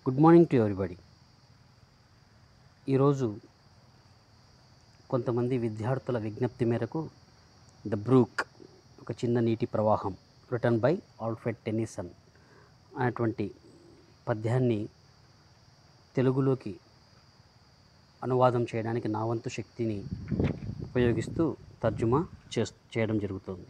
Good morning to everybody ఈరోజు కొంతమంది విద్యార్థుల విజ్ఞప్తి మేరకు ద బ్రూక్ ఒక చిన్న నీటి ప్రవాహం రిటర్న్ బై ఆల్ఫ్రెడ్ టెన్నిసన్ అనేటువంటి పద్యాన్ని తెలుగులోకి అనువాదం చేయడానికి నా వంతు శక్తిని ఉపయోగిస్తూ తర్జుమా చేస్ చేయడం జరుగుతుంది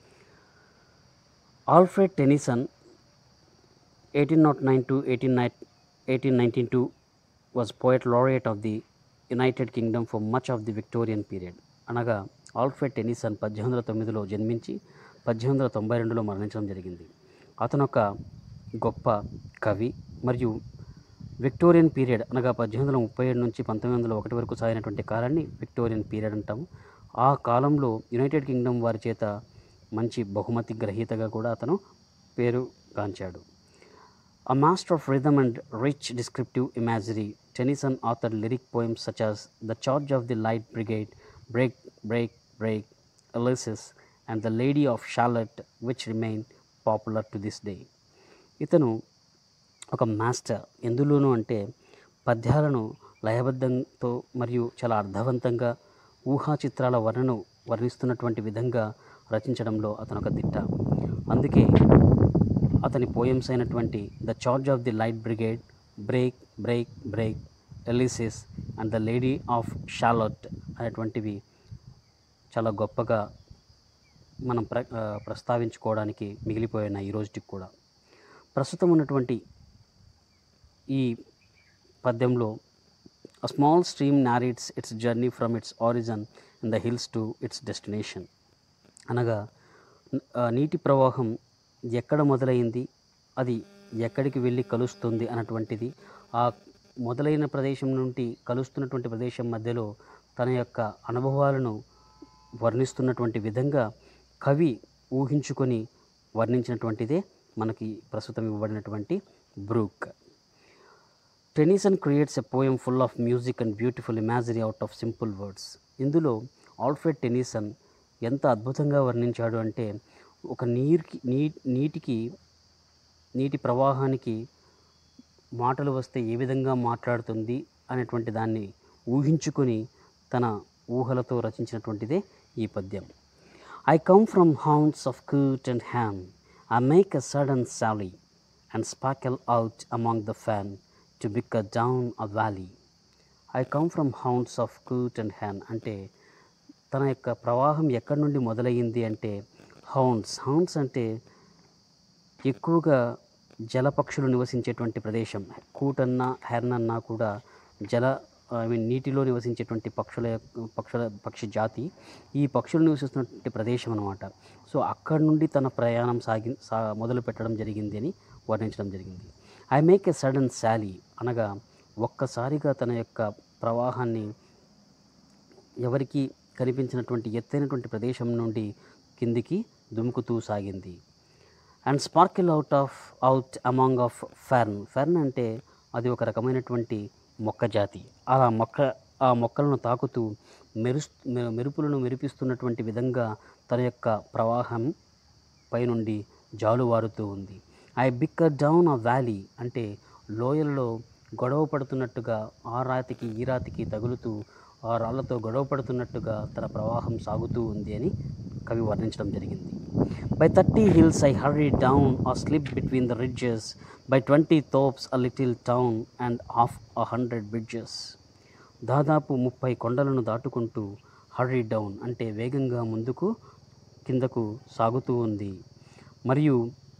Alfred Tennyson eighteen not nine to eighteen nine eighteen nineteen two was poet laureate of the United Kingdom for much of the Victorian period అనగా ఆల్ఫ్రెడ్ టెనిసన్ పద్దెనిమిది వందల తొమ్మిదిలో జన్మించి పద్దెనిమిది వందల తొంభై రెండులో మరణించడం జరిగింది అతను ఒక గొప్ప కవి మరియు విక్టోరియన్ పీరియడ్ అనగా పద్దెనిమిది వందల ముప్పై ఏడు నుంచి పంతొమ్మిది వందల ఒకటి వరకు సాగినటువంటి కాలాన్ని విక్టోరియన్ పీరియడ్ అంటాము ఆ కాలంలో యునైటెడ్ కింగ్డమ్ వారి చేత మంచి బహుమతి గ్రహీతగా కూడా అతను పేరు గాంచాడు A master of rhythm and rich descriptive imagery, Tennyson authored lyric poems such as The Charge of the Light Brigade, Break, Break, Break, Ulysses, and The Lady of Charlotte, which remain popular to this day. ఇతను ఒక master ఎందులోనూ అంటే పద్యాలను లయబద్ధంతో మరియు చాలా అర్థవంతంగా ఊహా చిత్రాల వర్ణను వర్ణిస్తున్నటువంటి విధంగా రచించడంలో అతను ఒక దిట్ట అందుకే అతని పోయమ్స్ అయినటువంటి the charge of the light brigade break break break Ulysses and the lady of Shalott అనేటువంటివి చాలా గొప్పగా మనం ప్ర ఆ, ప్రస్తావించుకోవడానికి మిగిలిపోయినాయి ఈ రోజుకి కూడా ప్రస్తుతం ఉన్నటువంటి ఈ పద్యంలో a small stream narrates its journey from its origin in the hills to its destination అనగా ఆ, నీటి ప్రవాహం ఎక్కడ మొదలైంది అది ఎక్కడికి వెళ్ళి కలుస్తుంది అన్నటువంటిది ఆ మొదలైన ప్రదేశం నుండి కలుస్తున్నటువంటి ప్రదేశం మధ్యలో తన యొక్క అనుభవాలను వర్ణిస్తున్నటువంటి విధంగా కవి ఊహించుకొని వర్ణించినటువంటిదే మనకి ప్రస్తుతం ఇవ్వబడినటువంటి brook Tennyson creates a poem full of music and beautiful imagery out of simple words ఇందులో ఆల్ఫ్రెడ్ టెనిసన్ ఎంత అద్భుతంగా వర్ణించాడు అంటే ఒక నీరుకి నీ నీటికి నీటి ప్రవాహానికి మాటలు వస్తే ఏ విధంగా మాట్లాడుతుంది అనేటువంటి దాన్ని ఊహించుకొని తన ఊహలతో రచించినటువంటిదే ఈ పద్యం I come from hounds of coot and ham I make a sudden sally and sparkle out among the fern to bicker down a valley I come from hounds of coot and hern అంటే తన యొక్క ప్రవాహం ఎక్కడి నుండి మొదలయ్యింది అంటే hounds hounds అంటే ఎక్కువగా జలపక్షులు నివసించేటువంటి ప్రదేశం కూటన్నా హెర్న్ అన్నా కూడా జల ఐ మీన్ నీటిలో నివసించేటువంటి పక్షుల యొక్క- పక్షుల పక్షి జాతి ఈ పక్షులు నివసిస్తున్నటువంటి ప్రదేశం అనమాట సో అక్కడి నుండి తన ప్రయాణం సాగి సా మొదలు పెట్టడం జరిగింది అని వర్ణించడం జరిగింది I make a sudden sally అనగా ఒక్కసారిగా తన యొక్క ప్రవాహాన్ని ఎవరికి కనిపించినటువంటి ఎత్తైనటువంటి ప్రదేశం నుండి కిందికి దుముకుతూ సాగింది and sparkle out of out among of fern fern అంటే అది ఒక రకమైనటువంటి మొక్క జాతి అలా మొక్క ఆ మొక్కలను తాకుతూ మెరు మెరుపులను మెరిపిస్తున్నటువంటి విధంగా తన యొక్క ప్రవాహం పైనుండి జాలువారుతూ ఉంది I bicker down a valley అంటే లోయలలో గొడవ పడుతున్నట్టుగా ఆ రాతికి ఈ రాతికి తగులుతూ ఆ రాళ్లతో గొడవ పడుతున్నట్టుగా తన ప్రవాహం సాగుతూ ఉంది అని కవి వర్ణించడం జరిగింది by thirty hills I hurry down a slip between the ridges by twenty thorpes a little town and half a hundred bridges దాదాపు ముప్పై కొండలను దాటుకుంటూ హర్రీ డౌన్ అంటే వేగంగా ముందుకు కిందకు సాగుతూ ఉంది మరియు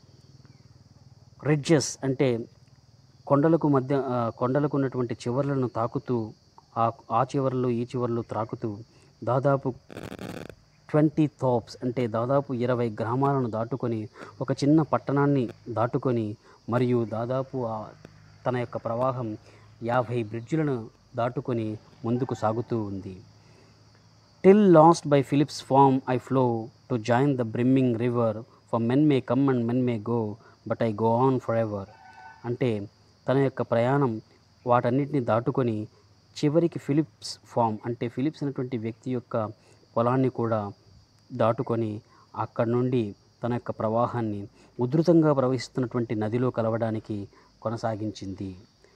రిడ్జెస్ అంటే కొండలకు మధ్య ఆ, కొండలకు ఉన్నటువంటి చివర్లను తాకుతూ ఆ ఆ చివర్లు ఈ చివర్లు త్రాకుతూ దాదాపు ట్వంటీ థాప్స్ అంటే దాదాపు ఇరవై గ్రామాలను దాటుకొని ఒక చిన్న పట్టణాన్ని దాటుకొని మరియు దాదాపు ఆ తన యొక్క ప్రవాహం యాభై బ్రిడ్జులను దాటుకొని ముందుకు సాగుతూ ఉంది till last by Philip's farm I flow to join the brimming river for men may come and men may go but I go on for ever అంటే తన యొక్క ప్రయాణం వాటన్నిటిని దాటుకొని చివరికి ఫిలిప్స్ ఫామ్ అంటే ఫిలిప్స్ అనేటువంటి వ్యక్తి యొక్క పొలాన్ని కూడా దాటుకొని అక్కడి నుండి తన యొక్క ప్రవాహాన్ని ఉధృతంగా ప్రవహిస్తున్నటువంటి నదిలో కలవడానికి కొనసాగించింది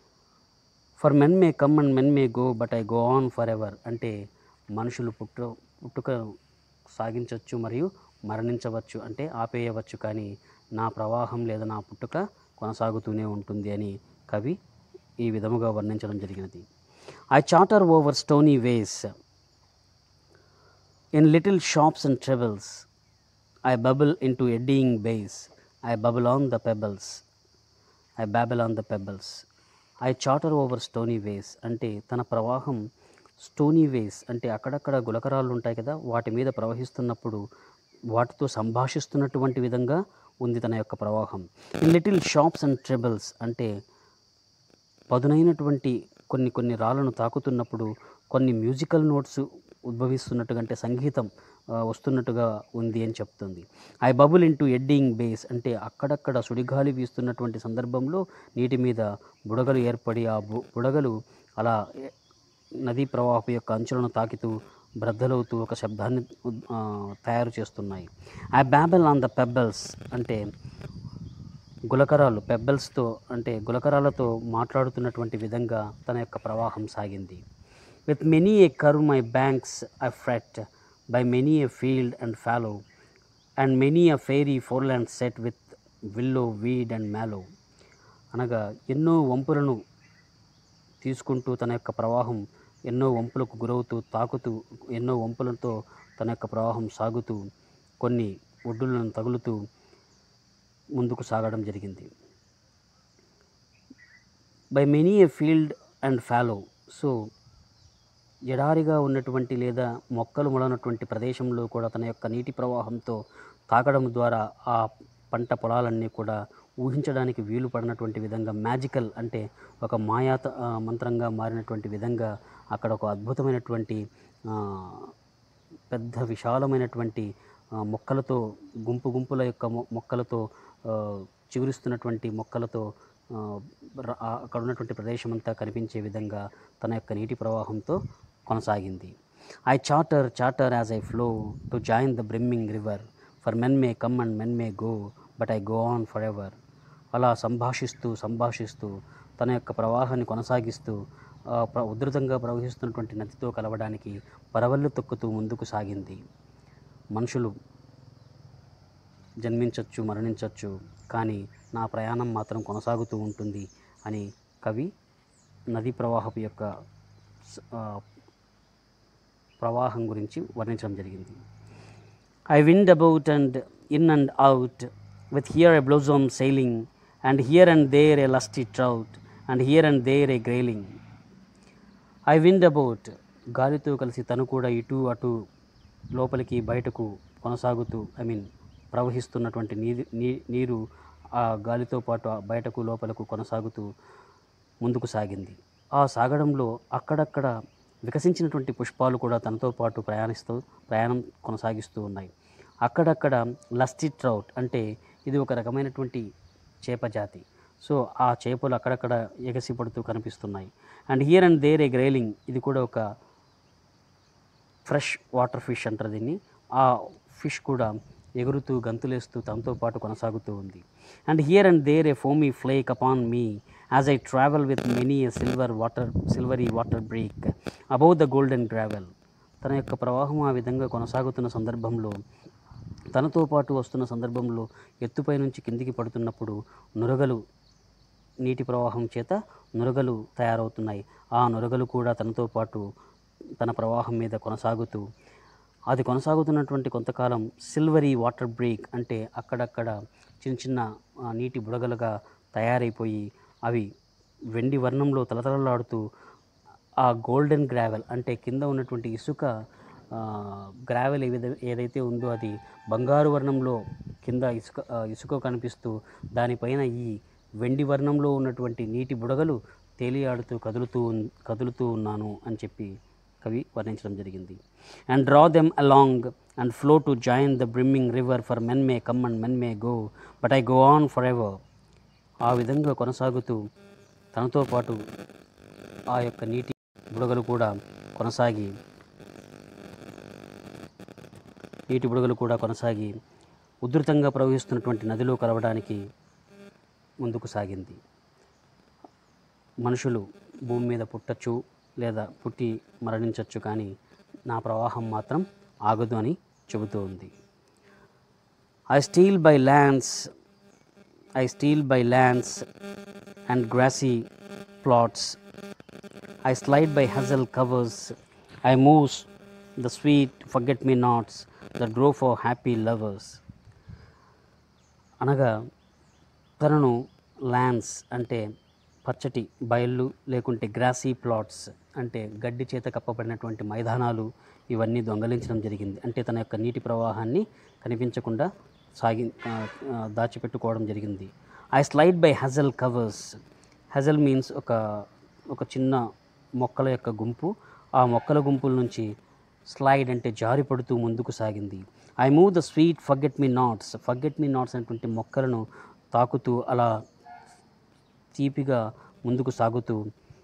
for men may come and men may go but I go on for ever అంటే మనుషులు పుట్ట పుట్టుక సాగించవచ్చు మరియు మరణించవచ్చు అంటే ఆపేయవచ్చు కానీ నా ప్రవాహం లేదా నా పుట్టుక కొనసాగుతూనే ఉంటుంది అని కవి ఈ విధముగా వర్ణించడం జరిగినది I chatter over stony ways in little sharps and trebles I bubble into eddying bays I bubble on the pebbles I babble on the pebbles I chatter over stony ways అంటే తన ప్రవాహం stony ways అంటే అక్కడక్కడ గులకరాళ్ళు ఉంటాయి కదా వాటి మీద ప్రవహిస్తున్నప్పుడు వాటితో సంభాషిస్తున్నటువంటి విధంగా ఉంది తన యొక్క ప్రవాహం in little sharps and trebles అంటే పదునైనటువంటి కొన్ని కొన్ని రాళ్ళను తాకుతున్నప్పుడు కొన్ని మ్యూజికల్ నోట్స్ ఉద్భవిస్తున్నట్టుగా అంటే సంగీతం ఆ, వస్తున్నట్టుగా ఉంది అని చెప్తుంది I bubble into eddying bays అంటే అక్కడక్కడ సుడిగాలి వీస్తున్నటువంటి సందర్భంలో నీటి మీద బుడగలు ఏర్పడి ఆ బు బుడగలు అలా ఏ- నదీ ప్రవాహం యొక్క అంచులను తాకితూ బ్రద్దలవుతూ ఒక శబ్దాన్ని ఉద్- ఆ, తయారు చేస్తున్నాయి I babble on the pebbles అంటే గులకరాలు పెబ్బల్స్తో అంటే గులకరాలతో మాట్లాడుతున్నటువంటి విధంగా తన యొక్క ప్రవాహం సాగింది with many a curve my banks I fret by many a field and fallow and many a fairy foreland set with willow weed and mallow అనగా ఎన్నో వంపులను తీసుకుంటూ తన యొక్క ప్రవాహం ఎన్నో వంపులకు గురవుతూ తాకుతూ ఎన్నో వంపులతో తన యొక్క ప్రవాహం సాగుతూ కొన్ని ఒడ్డులను తగులుతూ ముందుకు సాగడం జరిగింది by many a field and fallow so ఎడారిగా ఉన్నటువంటి లేదా మొక్కలు మొలనటువంటి ప్రదేశంలో కూడా తన యొక్క నీటి ప్రవాహంతో తాకడం ద్వారా ఆ పంట పొలాలన్నీ కూడా ఊహించడానికి వీలు పడినటువంటి విధంగా మ్యాజికల్ అంటే ఒక మాయా ఆ, మంత్రంగా మారినటువంటి విధంగా అక్కడ ఒక అద్భుతమైనటువంటి ఆ, పెద్ద విశాలమైనటువంటి ఆ, మొక్కలతో గుంపు గుంపుల యొక్క మొ- మొక్కలతో ఆ, చిగురిస్తున్నటువంటి మొక్కలతో ఆ, ర- ఆ- అక్కడ ఉన్నటువంటి ప్రదేశం అంతా కనిపించే విధంగా తన యొక్క నీటి ప్రవాహంతో కొనసాగింది I chatter chatter as I flow to join the brimming river for men may come and men may go but I go on for ever అలా సంభాషిస్తూ సంభాషిస్తూ తన యొక్క ప్రవాహాన్ని కొనసాగిస్తూ ఆ, ప్ర ఉధృతంగా ప్రవహిస్తున్నటువంటి నదితో కలవడానికి పరవళ్ళు తొక్కుతూ ముందుకు సాగింది మనుషులు జన్మించవచ్చు మరణించవచ్చు కానీ నా ప్రయాణం మాత్రం కొనసాగుతూ ఉంటుంది అని కవి నదీ ప్రవాహపు యొక్క స- ఆ, ప్రవాహం గురించి వర్ణించడం జరిగింది I wind about and in and out with here a blossom sailing and here and there a lusty trout and here and there a grayling I wind about గాలితో కలిసి తను కూడా ఇటు అటు లోపలికి బయటకు కొనసాగుతూ ఐ మీన్ ప్రవహిస్తున్నటువంటి నీరు నీ- నీరు ఆ గాలితో పాటు ఆ బయటకు లోపలకు కొనసాగుతూ ముందుకు సాగింది ఆ సాగడంలో అక్కడక్కడ వికసించినటువంటి పుష్పాలు కూడా తనతో పాటు ప్రయాణిస్తూ ప్రయాణం కొనసాగిస్తూ ఉన్నాయి అక్కడక్కడ లస్టీ ట్రౌట్ అంటే ఇది ఒక రకమైనటువంటి చేప జాతి సో ఆ చేపలు అక్కడక్కడ ఎగసిపడుతూ కనిపిస్తున్నాయి and here and there a grayling ఇది కూడా ఒక ఫ్రెష్ వాటర్ ఫిష్ అంటారు దీన్ని ఆ ఫిష్ కూడా ఎగురుతూ గంతులేస్తూ తనతో పాటు కొనసాగుతూ ఉంది and here and there a foamy flake upon me as I travel with many a silver water silvery water break above the golden gravel తన యొక్క ప్రవాహం ఆ విధంగా కొనసాగుతున్న సందర్భంలో తనతో పాటు వస్తున్న సందర్భంలో ఎత్తుపై నుంచి కిందికి పడుతున్నప్పుడు నురగలు నీటి ప్రవాహం చేత నురగలు తయారవుతున్నాయి ఆ నురగలు కూడా తనతో పాటు తన ప్రవాహం మీద కొనసాగుతూ అది కొనసాగుతున్నటువంటి కొంతకాలం సిల్వరీ వాటర్ బ్రేక్ అంటే అక్కడక్కడ చిన్న చిన్న ఆ, నీటి బుడగలుగా తయారైపోయి అవి వెండి వర్ణంలో తలతలలాడుతూ ఆ గోల్డెన్ గ్రావెల్ అంటే కింద ఉన్నటువంటి ఇసుక ఆ, గ్రావెల్ ఏ విధ ఏదైతే ఉందో అది బంగారు వర్ణంలో కింద ఇసుక ఆ, ఇసుక కనిపిస్తూ దానిపైన ఈ వెండి వర్ణంలో ఉన్నటువంటి నీటి బుడగలు తేలియాడుతూ కదులుతూ ఉన్- కదులుతూ ఉన్నాను అని చెప్పి కవి వర్ణించడం జరిగింది and draw them along and flow to join the brimming river for men may come and men may go but I go on for ever ఆ విధంగా కొనసాగుతూ తనతో పాటు ఆ యొక్క నీటి బుడగలు కూడా కొనసాగి నీటి బుడగలు కూడా కొనసాగి ఉధృతంగా ప్రవహిస్తున్నటువంటి నదిలో కలవడానికి ముందుకు సాగింది మనుషులు భూమి మీద పుట్టచ్చు లేదా పుట్టి మరణించవచ్చు కానీ నా ప్రవాహం మాత్రం ఆగదు అని చెబుతూ ఉంది I steal by lands I steal by lands and grassy plots I slide by hazel covers. I move the sweet forget me nots that grow for happy lovers. అనగా తనను ల్యాండ్స్ అంటే పచ్చటి బయళ్ళు లేకుంటే గ్రాసీ ప్లాట్స్ అంటే గడ్డి చేత కప్పబడినటువంటి మైదానాలు ఇవన్నీ దొంగలించడం జరిగింది అంటే తన యొక్క నీటి ప్రవాహాన్ని కనిపించకుండా సాగి ఆ, ఆ, దాచిపెట్టుకోవడం జరిగింది I slide by hazel covers hazel means ఒక ఒక చిన్న మొక్కల యొక్క గుంపు ఆ మొక్కల గుంపుల నుంచి స్లైడ్ అంటే జారి పడుతూ ముందుకు సాగింది I move the sweet forget me nots forget me nots అనేటువంటి మొక్కలను తాకుతూ అలా తీపిగా ముందుకు సాగుతూ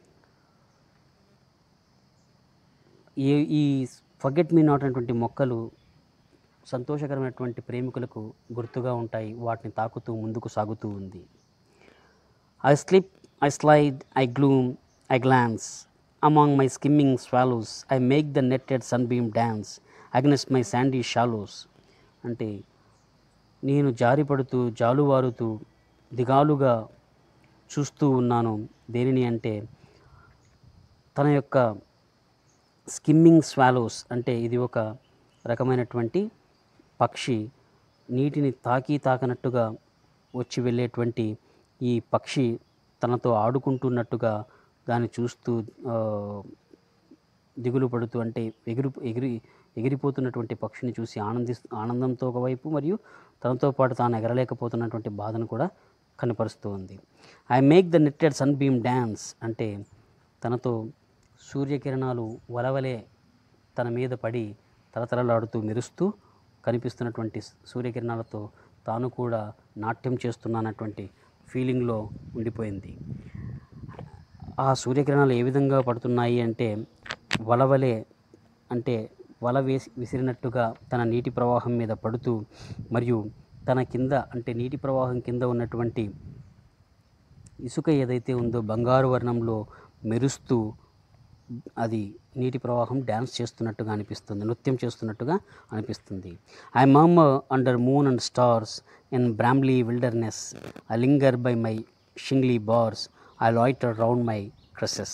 ఈ ఈ ఫర్గెట్ మీ నాట్ అనేటువంటి మొక్కలు సంతోషకరమైనటువంటి ప్రేమికులకు గుర్తుగా ఉంటాయి వాటిని తాకుతూ ముందుకు సాగుతూ ఉంది I slip, I slide, I gloom, I glance. Among my skimming swallows, I make the netted sunbeam dance against my sandy shallows. అంటే నేను జారిపడుతూ జాలువారుతూ దిగాలుగా చూస్తూ ఉన్నాను దేనిని అంటే తన యొక్క స్కిమ్మింగ్ స్వాలోస్ అంటే ఇది ఒక రకమైనటువంటి పక్షి నీటిని తాకి తాకనట్టుగా వచ్చి వెళ్ళేటువంటి ఈ పక్షి తనతో ఆడుకుంటున్నట్టుగా దాన్ని చూస్తూ ఆ, దిగులు పడుతూ అంటే ఎగిరి ఎగిరి ఎగిరిపోతున్నటువంటి పక్షిని చూసి ఆనంది ఆనందంతో ఒకవైపు మరియు తనతో పాటు తాను ఎగరలేకపోతున్నటువంటి బాధను కూడా కనపరుస్తూ ఉంది I make the netted sunbeam dance అంటే తనతో సూర్యకిరణాలు వలవలే తన మీద పడి తలతలలాడుతూ మెరుస్తూ కనిపిస్తున్నటువంటి సూర్యకిరణాలతో తాను కూడా నాట్యం చేస్తున్నానటువంటి ఫీలింగ్లో ఉండిపోయింది ఆ సూర్యకిరణాలు ఏ విధంగా పడుతున్నాయి అంటే వలవలే అంటే వల వేసి విసిరినట్టుగా తన నీటి ప్రవాహం మీద పడుతూ మరియు తన కింద అంటే నీటి ప్రవాహం కింద ఉన్నటువంటి ఇసుక ఏదైతే ఉందో బంగారు వర్ణంలో మెరుస్తూ అది నీటి ప్రవాహం డ్యాన్స్ చేస్తున్నట్టుగా అనిపిస్తుంది నృత్యం చేస్తున్నట్టుగా అనిపిస్తుంది ఐ మమ్ under moon and stars in brambly wilderness I linger by my shingly bars I loiter round my cresses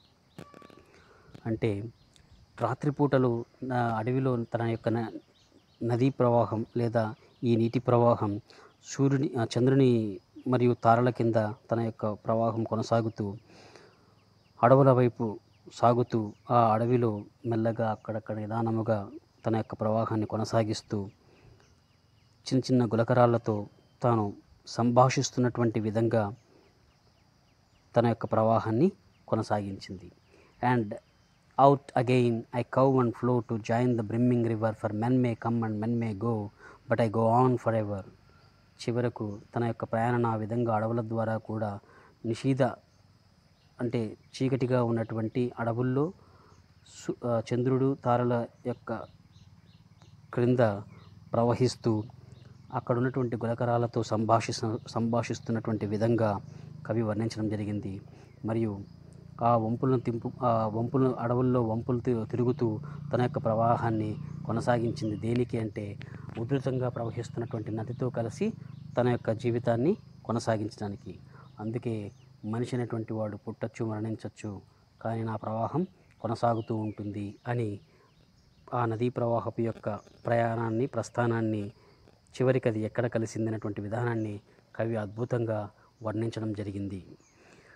అంటే రాత్రిపూటలు నా అడవిలో తన యొక్క న- నదీ ప్రవాహం లేదా ఈ నీటి ప్రవాహం సూర్యుని ఆ చంద్రుని మరియు తారల కింద తన యొక్క ప్రవాహం కొనసాగుతూ అడవుల వైపు సాగుతూ ఆ అడవిలో మెల్లగా అక్కడక్కడ నిదానముగా తన యొక్క ప్రవాహాన్ని కొనసాగిస్తూ చిన్న చిన్న గులకరాలతో తాను సంభాషిస్తున్నటువంటి విధంగా తన యొక్క ప్రవాహాన్ని కొనసాగించింది and out again I curve and flow to join the brimming river for men may come and men may go but I go on for ever చివరకు తన యొక్క ప్రయాణం ఆ విధంగా అడవుల ద్వారా కూడా నిషీధ అంటే చీకటిగా ఉన్నటువంటి అడవుల్లో సు- ఆ, చంద్రుడు తారల యొక్క క్రింద ప్రవహిస్తూ అక్కడ ఉన్నటువంటి గులకరాలతో సంభాషిస్తు సంభాషిస్తున్నటువంటి విధంగా కవి వర్ణించడం జరిగింది మరియు ఆ వంపులను తింపు ఆ వంపులు అడవుల్లో వంపులు తి- తిరుగుతూ తన యొక్క ప్రవాహాన్ని కొనసాగించింది దేనికి అంటే ఉధృతంగా ప్రవహిస్తున్నటువంటి నదితో కలిసి తన యొక్క జీవితాన్ని కొనసాగించడానికి అందుకే మనిషి అనేటువంటి వాడు పుట్టచ్చు మరణించవచ్చు కానీ నా ప్రవాహం కొనసాగుతూ ఉంటుంది అని ఆ నదీ ప్రవాహపు యొక్క ప్రయాణాన్ని ప్రస్థానాన్ని చివరికి అది ఎక్కడ కలిసిందనేటువంటి విధానాన్ని కవి అద్భుతంగా వర్ణించడం జరిగింది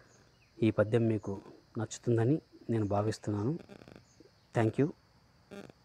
ఈ పద్యం మీకు నచ్చుతుందని నేను భావిస్తున్నాను థ్యాంక్ యూ